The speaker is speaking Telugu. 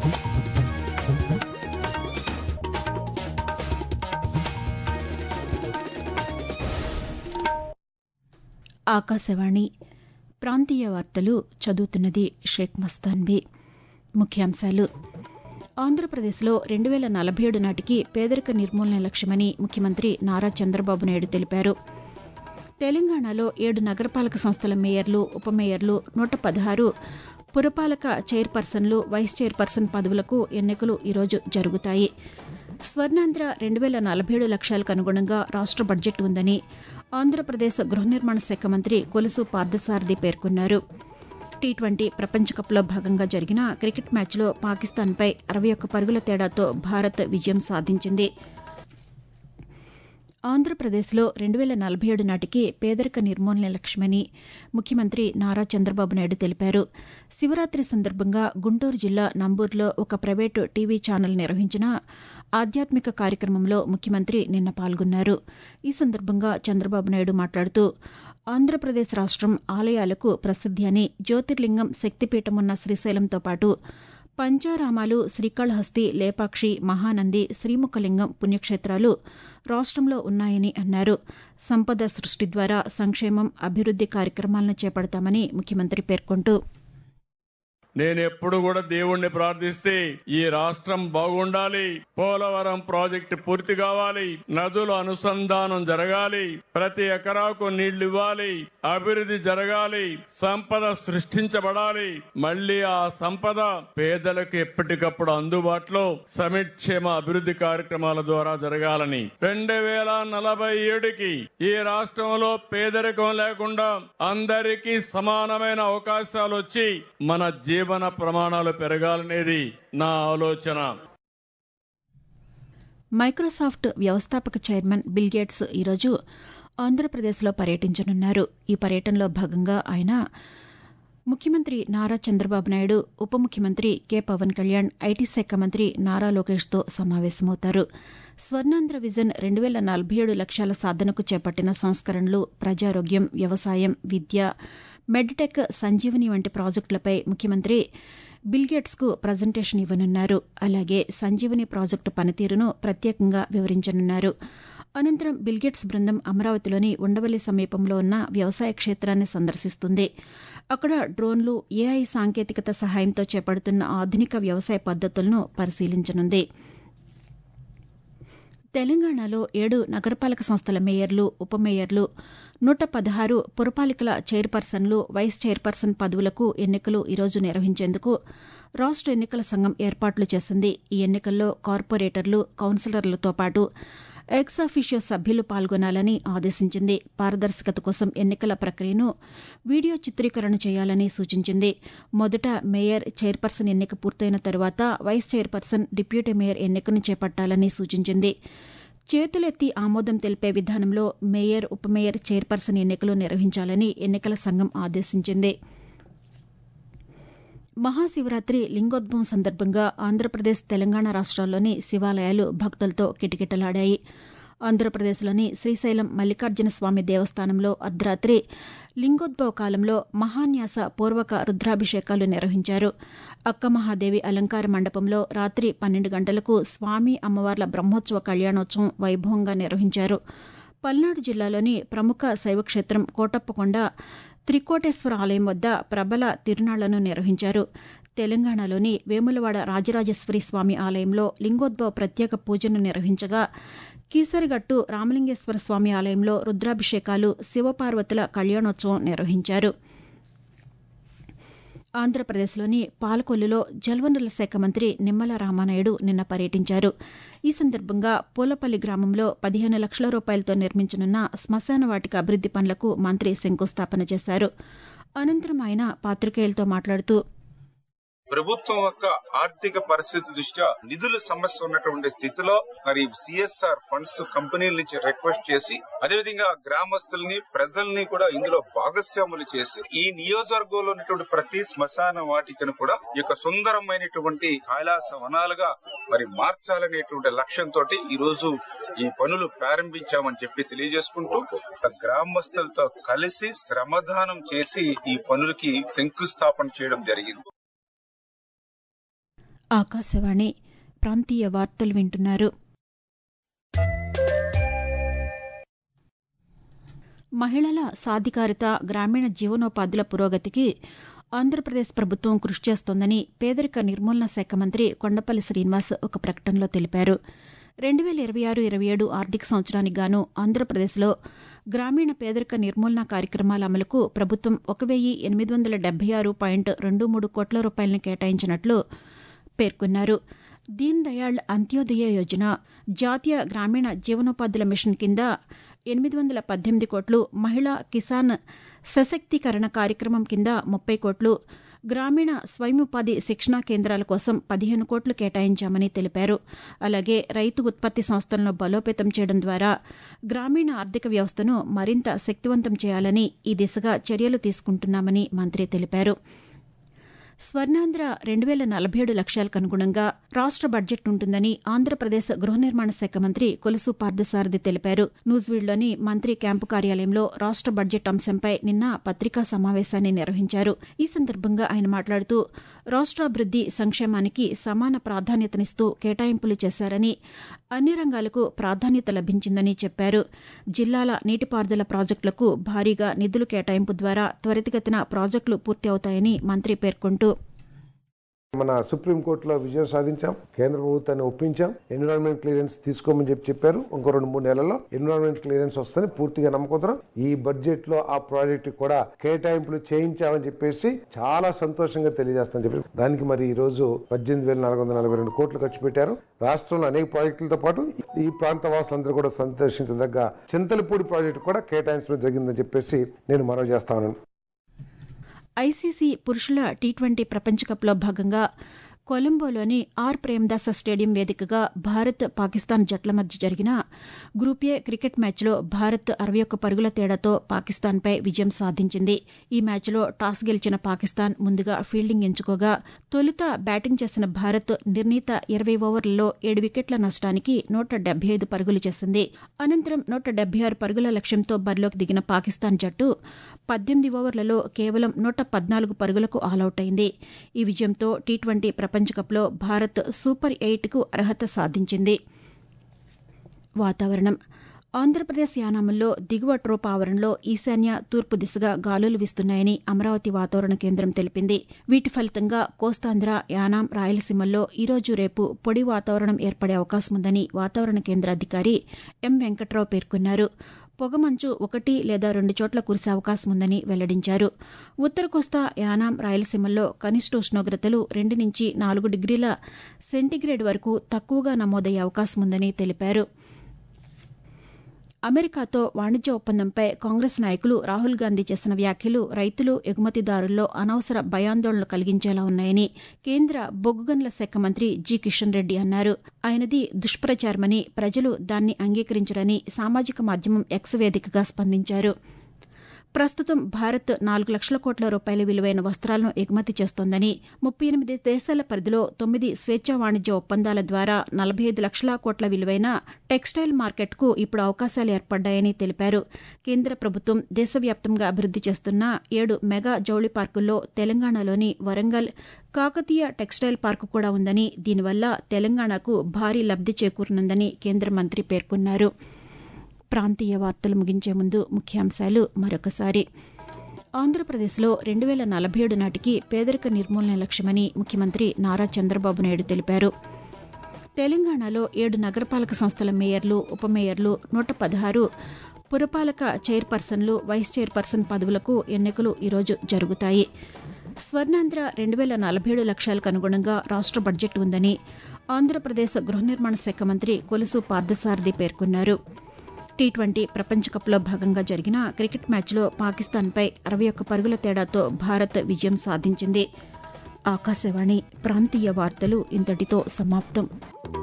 ఆకాశవాణి ప్రాంతీయ వార్తలు చదువుతున్నది షేక్ మస్తాన్బీ ముఖ్యాంశాలు ఆంధ్రప్రదేశ్లో రెండు వేల నలభై ఏడు నాటికి పేదరిక నిర్మూలన లక్ష్యమని ముఖ్యమంత్రి నారా చంద్రబాబు నాయుడు తెలిపారు తెలంగాణలో ఏడు నగరపాలక సంస్థల మేయర్లు ఉప మేయర్లు నూట పదహారు పురపాలక చైర్పర్సన్లు వైస్ చైర్పర్సన్ పదవులకు ఎన్నికలు ఈరోజు జరుగుతాయి స్వర్ణాంధ్ర రెండు వేల నలభై ఏడు లక్ష్యాలకు అనుగుణంగా రాష్ట్ర బడ్జెట్ ఉందని ఆంధ్రప్రదేశ్ గృహ నిర్మాణ శాఖ మంత్రి కొలుసు పార్థసారథి పేర్కొన్నారు టీ ట్వంటీ ప్రపంచ కప్లో భాగంగా జరిగిన క్రికెట్ మ్యాచ్లో పాకిస్తాన్పై అరవై ఒక్క పరుగుల తేడాతో భారత్ విజయం సాధించింది ఆంధ్రప్రదేశ్లో రెండు వేల నలభై ఏడు నాటికి పేదరిక నిర్మూలన లక్ష్యమని ముఖ్యమంత్రి నారా చంద్రబాబు నాయుడు తెలిపారు శివరాత్రి సందర్భంగా గుంటూరు జిల్లా నంబూరులో ఒక ప్రైవేటు టీవీ ఛానల్ నిర్వహించిన ఆధ్యాత్మిక కార్యక్రమంలో ముఖ్యమంత్రి నిన్న పాల్గొన్నారు ఈ సందర్భంగా చంద్రబాబు నాయుడు మాట్లాడుతూ ఆంధ్రప్రదేశ్ రాష్టం ఆలయాలకు ప్రసిద్ది అని జ్యోతిర్లింగం శక్తిపీఠమున్న శ్రీశైలంతో పాటు పంచారామాలు శ్రీకాళహస్తి లేపాక్షి మహానంది శ్రీముఖలింగం పుణ్యక్షేత్రాలు రాష్టంలో ఉన్నాయని అన్నారు సంపద సృష్టి ద్వారా సంక్షేమం అభివృద్ది కార్యక్రమాలను చేపడతామని ముఖ్యమంత్రి పేర్కొంటూ నేను ఎప్పుడు కూడా దేవుణ్ణి ప్రార్థిస్తే ఈ రాష్ట్రం బాగుండాలి పోలవరం ప్రాజెక్టు పూర్తి కావాలి నదుల అనుసంధానం జరగాలి ప్రతి ఎకరాకు నీళ్లు ఇవ్వాలి అభివృద్ధి జరగాలి సంపద సృష్టించబడాలి మళ్ళీ ఆ సంపద పేదలకు ఎప్పటికప్పుడు అందుబాటులో సమిక్షేమ అభివృద్ధి కార్యక్రమాల ద్వారా జరగాలని రెండు వేల నలభై ఏడుకి ఈ రాష్ట్రంలో పేదరికం లేకుండా అందరికీ సమానమైన అవకాశాలు వచ్చి మన జీవన ప్రమాణాలు పెరగాలనేది నా ఆలోచన మైక్రోసాఫ్ట్ వ్యవస్థాపక చైర్మన్ బిల్ గేట్స్ ఈరోజు ఆంధ్రప్రదేశ్లో పర్యటించనున్నారు ఈ పర్యటనలో భాగంగా ఆయన ముఖ్యమంత్రి నారా చంద్రబాబు నాయుడు ఉప ముఖ్యమంత్రి కె పవన్ కళ్యాణ్ ఐటీ శాఖ మంత్రి నారా లోకేష్తో సమావేశమవుతారు స్వర్ణాంధ్ర విజన్ రెండు వేల నలభై ఏడు లక్ష్యాల సాధనకు చేపట్టిన సంస్కరణలు ప్రజారోగ్యం వ్యవసాయం విద్య మెడ్టెక్ సంజీవని వంటి ప్రాజెక్టులపై ముఖ్యమంత్రి బిల్గేట్స్కు ప్రజెంటేషన్ ఇవ్వనున్నారు అలాగే సంజీవని ప్రాజెక్టు పనితీరును ప్రత్యేకంగా వివరించనున్నారు అనంతరం బిల్గేట్స్ బృందం అమరావతిలోని ఉండవల్లి సమీపంలో ఉన్న వ్యవసాయ క్షేత్రాన్ని సందర్శిస్తుంది అక్కడ డ్రోన్లు ఏఐ సాంకేతికత సహాయంతో చేపడుతున్న ఆధునిక వ్యవసాయ పద్దతులను పరిశీలించనుంది తెలంగాణలో ఏడు నగరపాలక సంస్థల మేయర్లు ఉప మేయర్లు నూట పదహారు పురపాలికల చైర్పర్సన్లు వైస్ చైర్పర్సన్ పదవులకు ఎన్నికలు ఈరోజు నిర్వహించేందుకు రాష్ట ఎన్నికల సంఘం ఏర్పాట్లు చేసింది ఈ ఎన్నికల్లో కార్పొరేటర్లు కౌన్సిలర్లతో పాటు ఎక్స్ అఫీషియో సభ్యులు పాల్గొనాలని ఆదేశించింది పారదర్శకత కోసం ఎన్నికల ప్రక్రియను వీడియో చిత్రీకరణ చేయాలని సూచించింది మొదట మేయర్ చైర్పర్సన్ ఎన్నిక పూర్తయిన తరువాత వైస్ చైర్పర్సన్ డిప్యూటీ మేయర్ ఎన్నికను చేపట్టాలని సూచించింది చేతులెత్తి ఆమోదం తెలిపే విధానంలో మేయర్ ఉప మేయర్ చైర్పర్సన్ ఎన్నికలు నిర్వహించాలని ఎన్నికల సంఘం ఆదేశించింది మహాశివరాత్రి లింగోద్భవం సందర్భంగా ఆంధ్రప్రదేశ్ తెలంగాణ రాష్ట్రాల్లోని శివాలయాలు భక్తులతో కిటకిటలాడాయి ఆంధ్రప్రదేశ్లోని శ్రీశైలం మల్లికార్జున స్వామి దేవస్థానంలో అర్ధరాత్రి లింగోద్భవ కాలంలో మహాన్యాస పూర్వక రుద్రాభిషేకాలు నిర్వహించారు అక్కమహాదేవి అలంకార మండపంలో రాత్రి పన్నెండు గంటలకు స్వామి అమ్మవార్ల బ్రహ్మోత్సవ కళ్యాణోత్సవం వైభవంగా నిర్వహించారు పల్నాడు జిల్లాలోని ప్రముఖ శైవక్షేత్రం కోటప్పకొండ త్రికోటేశ్వర ఆలయం వద్ద ప్రబల తిరునాళ్లను నిర్వహించారు తెలంగాణలోని వేములవాడ రాజరాజేశ్వరి స్వామి ఆలయంలో లింగోద్భవ ప్రత్యేక పూజను నిర్వహించగా కీసరగట్టు రామలింగేశ్వర స్వామి ఆలయంలో రుద్రాభిషేకాలు శివపార్వతుల కళ్యాణోత్సవం నిర్వహించారు ఆంధ్రప్రదేశ్లోని పాలకొల్లులో జలవనరుల శాఖ మంత్రి నిమ్మల రామానాయుడు నిన్న పర్యటించారు ఈ సందర్భంగా పూలపల్లి గ్రామంలో పదిహేను లక్షల రూపాయలతో నిర్మించనున్న శ్మశాన వాటిక అభివృద్ది పనులకు మంత్రి శంకుస్థాపన చేశారు అనంతరం ఆయన పాతికేయులతో మాట్లాడుతూ ప్రభుత్వం యొక్క ఆర్థిక పరిస్థితి దృష్ట్యా నిధుల సమస్య ఉన్నటువంటి స్థితిలో మరి సిఎస్ఆర్ ఫండ్స్ కంపెనీల నుంచి రిక్వెస్ట్ చేసి అదేవిధంగా గ్రామస్తుల్ని ప్రజల్ని కూడా ఇందులో భాగస్వాములు చేసి ఈ నియోజకవర్గంలో ఉన్నటువంటి ప్రతి శ్మశాన వాటికను కూడా ఈ యొక్క సుందరమైనటువంటి కైలాస వనాలుగా మరి మార్చాలనేటువంటి లక్ష్యంతో ఈ రోజు ఈ పనులు ప్రారంభించామని చెప్పి తెలియజేసుకుంటూ గ్రామస్తులతో కలిసి శ్రమదానం చేసి ఈ పనులకి శంకుస్థాపన చేయడం జరిగింది ఆకాశవాణి ప్రాంతీయ వార్తలు వింటున్నారు మహిళల సాధికారిత గ్రామీణ జీవనోపాధుల పురోగతికి ఆంధ్రప్రదేశ్ ప్రభుత్వం కృషి చేస్తోందని పేదరిక నిర్మూలన శాఖ మంత్రి కొండపల్లి శ్రీనివాస్ ఒక ప్రకటనలో తెలిపారు రెండు వేల ఇరవై ఆరు ఇరవై ఏడు ఆర్థిక సంవత్సరానికి గాను ఆంధ్రప్రదేశ్లో గ్రామీణ పేదరిక నిర్మూలన కార్యక్రమాల అమలుకు ప్రభుత్వం ఒక వెయ్యి ఎనిమిది వందల డెబ్బై ఆరు పాయింట్ రెండు మూడు కోట్ల రూపాయలను కేటాయించినట్లు పేర్కొన్నారు దీన్ దయాళ్ అంత్యోదయ యోజన జాతీయ గ్రామీణ జీవనోపాధుల మిషన్ కింద ఎనిమిది వందల పద్దెనిమిది కోట్లు మహిళా కిసాన్ సశక్తీకరణ కార్యక్రమం కింద ముప్పై కోట్లు గ్రామీణ స్వయం ఉపాధి శిక్షణా కేంద్రాల కోసం పదిహేను కోట్లు కేటాయించామని తెలిపారు అలాగే రైతు ఉత్పత్తి సంస్థలను బలోపేతం చేయడం ద్వారా గ్రామీణ ఆర్థిక వ్యవస్థను మరింత శక్తివంతం చేయాలని ఈ దిశగా చర్యలు తీసుకుంటున్నామని మంత్రి తెలిపారు స్వర్ణాంధ్ర రెండు వేల నలభై ఏడు లక్ష్యాలకు అనుగుణంగా రాష్ట బడ్జెట్ ఉంటుందని ఆంధ్రప్రదేశ్ గృహ నిర్మాణ శాఖ మంత్రి కొలుసు పార్థసారథి తెలిపారు నూజివీడ్లోని మంత్రి క్యాంపు కార్యాలయంలో రాష్ట బడ్జెట్ అంశంపై నిన్న పత్రికా సమావేశాన్ని నిర్వహించారు ఈ సందర్భంగా ఆయన మాట్లాడుతూ రాష్ట్రాభివృద్ది సంక్షేమానికి సమాన ప్రాధాన్యతనిస్తూ కేటాయింపులు చేశారని అన్ని రంగాలకు ప్రాధాన్యత లభించిందని చెప్పారు జిల్లాల నీటిపారుదల ప్రాజెక్టులకు భారీగా నిధులు కేటాయింపు ద్వారా త్వరితగతిన ప్రాజెక్టులు పూర్తి అవుతాయని మంత్రి పేర్కొంటూ మన సుప్రీంకోర్టులో విజయం సాధించాం కేంద్ర ప్రభుత్వాన్ని ఒప్పించాం ఎన్విరాన్మెంట్ క్లియరెన్స్ తీసుకోమని చెప్పి చెప్పారు ఇంకో రెండు మూడు నెలల్లో ఎన్విరాన్మెంట్ క్లియరెన్స్ వస్తుందని పూర్తిగా నమ్మకుంటున్నాం ఈ బడ్జెట్ లో ఆ ప్రాజెక్ట్ కూడా కేటాయింపులు చేయించామని చెప్పేసి చాలా సంతోషంగా తెలియజేస్తామని చెప్పి దానికి మరి ఈ రోజు పద్దెనిమిది వేల నాలుగు వందల నలభై రెండు కోట్లు ఖర్చు పెట్టారు రాష్ట్రంలో అనేక ప్రాజెక్టులతో పాటు ఈ ప్రాంత వాసులందరూ కూడా సందర్శించదగ్గ చింతలపూడి ప్రాజెక్టు కూడా కేటాయించడం జరిగిందని చెప్పేసి నేను మనవి చేస్తా ఉన్నాను ఐసీసీ పురుషుల టీ ట్వంటీ ప్రపంచకప్లో భాగంగా కొలంబోలోని ఆర్ ప్రేమదాస స్టేడియం వేదికగా భారత్ పాకిస్తాన్ జట్ల మధ్య జరిగిన గ్రూప్ ఏ క్రికెట్ మ్యాచ్లో భారత్ అరవై ఒక్క పరుగుల తేడాతో పాకిస్తాన్పై విజయం సాధించింది ఈ మ్యాచ్లో టాస్ గెలిచిన పాకిస్తాన్ ముందుగా ఫీల్డింగ్ ఎంచుకోగా తొలుత బ్యాటింగ్ చేసిన భారత్ నిర్ణీత ఇరవై ఓవర్లలో ఏడు వికెట్ల నష్టానికి నూట డెబ్బై ఐదు పరుగులు చేసింది అనంతరం నూట డెబ్బై ఆరు పరుగుల లక్ష్యంతో బరిలోకి దిగిన పాకిస్తాన్ జట్టు పద్దెనిమిది ఓవర్లలో కేవలం నూట పద్నాలుగు పరుగులకు ఆలౌట్ అయింది ఈ విజయంతో టీ ట్వంటీ ప్రపంచకప్లో భారత్ సూపర్ ఎయిట్కు అర్హత సాధించింది వాతావరణం ఆంధ్రప్రదేశ్ యానాముల్లో దిగువ ట్రోప్ ఆవరణలో ఈశాన్య తూర్పు దిశగా గాలులు వీస్తున్నాయని అమరావతి వాతావరణ కేంద్రం తెలిపింది వీటి ఫలితంగా కోస్తాంధ్ర యానాం రాయలసీమల్లో ఈరోజు రేపు పొడి వాతావరణం ఏర్పడే అవకాశం ఉందని వాతావరణ కేంద్ర అధికారి ఎం వెంకట్రావు పేర్కొన్నారు పొగమంచు ఒకటి లేదా రెండు చోట్ల కురిసే అవకాశం ఉందని వెల్లడించారు ఉత్తర కోస్తా యానాం రాయలసీమల్లో కనిష్ట ఉష్ణోగ్రతలు రెండు నుంచి నాలుగు డిగ్రీల సెంటీగ్రేడ్ వరకు తక్కువగా నమోదయ్యే అవకాశం ఉందని తెలిపారు అమెరికాతో వాణిజ్య ఒప్పందంపై కాంగ్రెస్ నాయకులు రాహుల్ గాంధీ చేసిన వ్యాఖ్యలు రైతులు ఎగుమతిదారుల్లో అనవసర భయాందోళనలు కలిగించేలా ఉన్నాయని కేంద్ర బొగ్గు గనుల శాఖ మంత్రి జి కిషన్ రెడ్డి అన్నారు ఆయనది దుష్ప్రచారమని ప్రజలు దాన్ని అంగీకరించరని సామాజిక మాధ్యమం ఎక్స్ వేదికగా స్పందించారు ప్రస్తుతం భారత్ నాలుగు లక్షల కోట్ల రూపాయల విలువైన వస్త్రాలను ఎగుమతి చేస్తోందని ముప్పై ఎనిమిది దేశాల పరిధిలో తొమ్మిది స్వేచ్ఛా వాణిజ్య ఒప్పందాల ద్వారా నలభై ఐదు లక్షల కోట్ల విలువైన టెక్స్టైల్ మార్కెట్కు ఇప్పుడు అవకాశాలు ఏర్పడ్డాయని తెలిపారు కేంద్ర ప్రభుత్వం దేశవ్యాప్తంగా అభివృద్ది చేస్తున్న ఏడు మెగా జౌళి పార్కుల్లో తెలంగాణలోని వరంగల్ కాకతీయ టెక్స్టైల్ పార్కు కూడా ఉందని దీనివల్ల తెలంగాణకు భారీ లబ్ది చేకూరనుందని కేంద్ర మంత్రి పేర్కొన్నారు ప్రాంతీయ వార్తలు ముగించే ముందు ముఖ్యాంశాలు మరొకసారి ఆంధ్రప్రదేశ్లో రెండు వేల నలభై ఏడు నాటికి పేదరిక నిర్మూలన లక్ష్యమని ముఖ్యమంత్రి నారా చంద్రబాబు నాయుడు తెలిపారు తెలంగాణలో ఏడు నగరపాలక సంస్థల మేయర్లు ఉప మేయర్లు నూట పదహారు పురపాలక చైర్పర్సన్లు వైస్ చైర్పర్సన్ పదవులకు ఎన్నికలు ఈరోజు జరుగుతాయి స్వర్ణాంధ్ర రెండు వేల నలభై ఏడు లక్ష్యాలకు అనుగుణంగా రాష్ట్ర బడ్జెట్ ఉందని ఆంధ్రప్రదేశ్ గృహ నిర్మాణ శాఖ మంత్రి కొలుసు పార్థసారథి పేర్కొన్నారు టీ ట్వంటీ ప్రపంచకప్లో భాగంగా జరిగిన క్రికెట్ మ్యాచ్లో పాకిస్తాన్పై అరవై ఒక్క పరుగుల తేడాతో భారత్ విజయం సాధించింది ఆకాశవాణి ప్రాంతీయ వార్తలు ఇంతటితో సమాప్తం